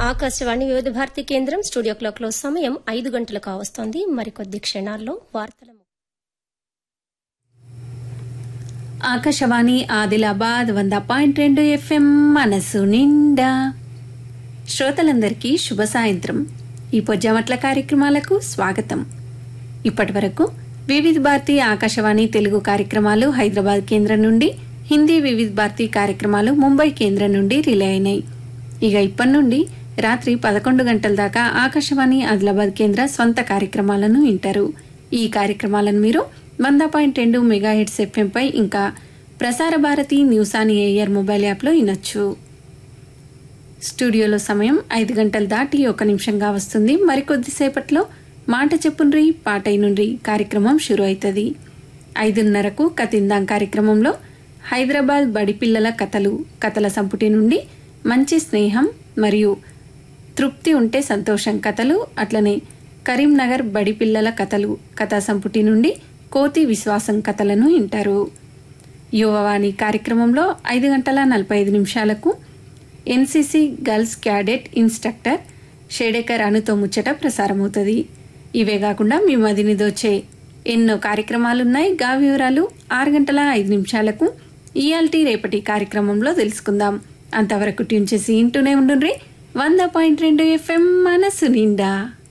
ఆకాశవాణి వివిధ భారతి కేంద్రం studio clock లో సమయం ఐదు గంటలు కావస్తోంది మరికొద్ది క్షణాల్లో వార్తల ఆకాశవాణి ఆదిలాబాద్ వంద పాయింట్ రెండు ఎఫ్ఎం మనసు నిండా శ్రోతలందరికీ శుభ సాయంత్రం ఈ పొజ్జామట్ల కార్యక్రమాలకు స్వాగతం ఇప్పటి వరకు వివిధ భారతి ఆకాశవాణి తెలుగు కార్యక్రమాలు హైదరాబాద్ కేంద్రం నుండి హిందీ వివిధ భారతి కార్యక్రమాలు ముంబై కేంద్రం నుండి రిలే అయినాయి ఇక ఇప్పటి నుండి రాత్రి పదకొండు గంటల దాకా ఆకాశవాణి ఆదిలాబాద్ కేంద్ర సొంత కార్యక్రమాలను వింటారు ఈ కార్యక్రమాలను మీరు వంద పాయింట్ రెండు మెగాహెట్స్ ఎఫ్ఎంపై ఇంకా Prasar Bharati news on air mobile యాప్లో వినొచ్చు స్టూడియోలో సమయం ఐదు గంటలు దాటి ఒక నిమిషంగా వస్తుంది మరికొద్దిసేపట్లో మాట చెప్పుండ్రి పాటై నుండి కార్యక్రమం షురు అవుతుంది ఐదున్నరకు కతిందాం కార్యక్రమంలో హైదరాబాద్ బడి పిల్లల కథలు కథల సంపుటి నుండి మంచి స్నేహం మరియు తృప్తి ఉంటే సంతోషం కథలు అట్లనే కరీంనగర్ బడి పిల్లల కథలు కథా సంపుటి నుండి కోతి విశ్వాసం కథలను వింటారు యువవాణి కార్యక్రమంలో ఐదు గంటల నలభై ఐదు నిమిషాలకు NCC girls cadet instructor Shedekar అనుతో ముచ్చట ప్రసారమవుతుంది ఇవే కాకుండా మీ మదిని దోచే ఎన్నో కార్యక్రమాలున్నాయి గా వివరాలు ఆరు గంటల ఐదు నిమిషాలకు ఇయాల్టీ రేపటి కార్యక్రమంలో తెలుసుకుందాం అంతవరకు ట్యూన్ చేసి ఇంటూనే ఉండుండ్రి వంద పాయింట్ రెండు ఎఫ్ఎం మనసు నిండా